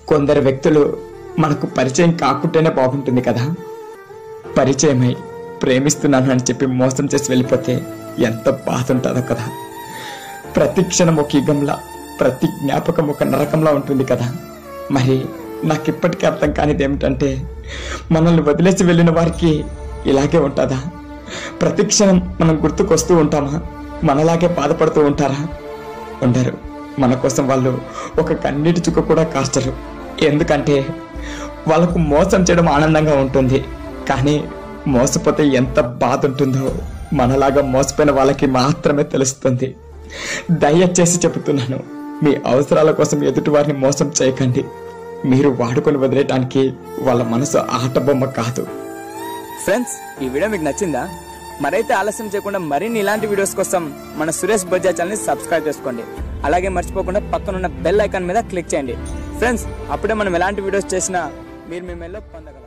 కొందరు వ్యక్తులు మనకు పరిచయం కాకుంటేనే బాగుంటుంది కదా పరిచయమై ప్రేమిస్తున్నాను అని చెప్పి మోసం చేసి వెళ్ళిపోతే ఎంత బాధ ఉంటుందో కదా ప్రతి క్షణం ఒక యుగంలా ప్రతి జ్ఞాపకం ఒక నరకంలా ఉంటుంది కదా మరి నాకు ఇప్పటికీ అర్థం కానిది ఏమిటంటే మనల్ని వదిలేసి వెళ్ళిన వారికి ఇలాగే ఉంటుందా ప్రతి క్షణం మనం గుర్తుకొస్తూ ఉంటామా మనలాగే బాధపడుతూ ఉంటారా ఉండరు మన కోసం వాళ్ళు ఒక కన్నీటి చుక్క కూడా కాస్టరు ఎందుకంటే వాళ్ళకు మోసం చేయడం ఆనందంగా ఉంటుంది కానీ మోసపోతే ఎంత బాధ ఉంటుందో మనలాగా మోసపోయిన వాళ్ళకి మాత్రమే తెలుస్తుంది దయచేసి చెబుతున్నాను మీ అవసరాల కోసం ఎదుటి వారిని మోసం చేయకండి మీరు వాడుకొని వదిలేయటానికి వాళ్ళ మనసు ఆట బొమ్మ కాదు ఫ్రెండ్స్ ఈ వీడియో మీకు నచ్చిందా మరైతే ఆలస్యం చేయకుండా మరిన్ని ఇలాంటి వీడియోస్ కోసం మన సురేష్ బొజ్జా ఛానల్ని సబ్స్క్రైబ్ చేసుకోండి అలాగే మర్చిపోకుండా పక్కనున్న బెల్ ఐకాన్ మీద క్లిక్ చేయండి ఫ్రెండ్స్ అప్పుడే మనం ఎలాంటి వీడియోస్ చేసినా మీరు మీ మెల్లో పొందగలరు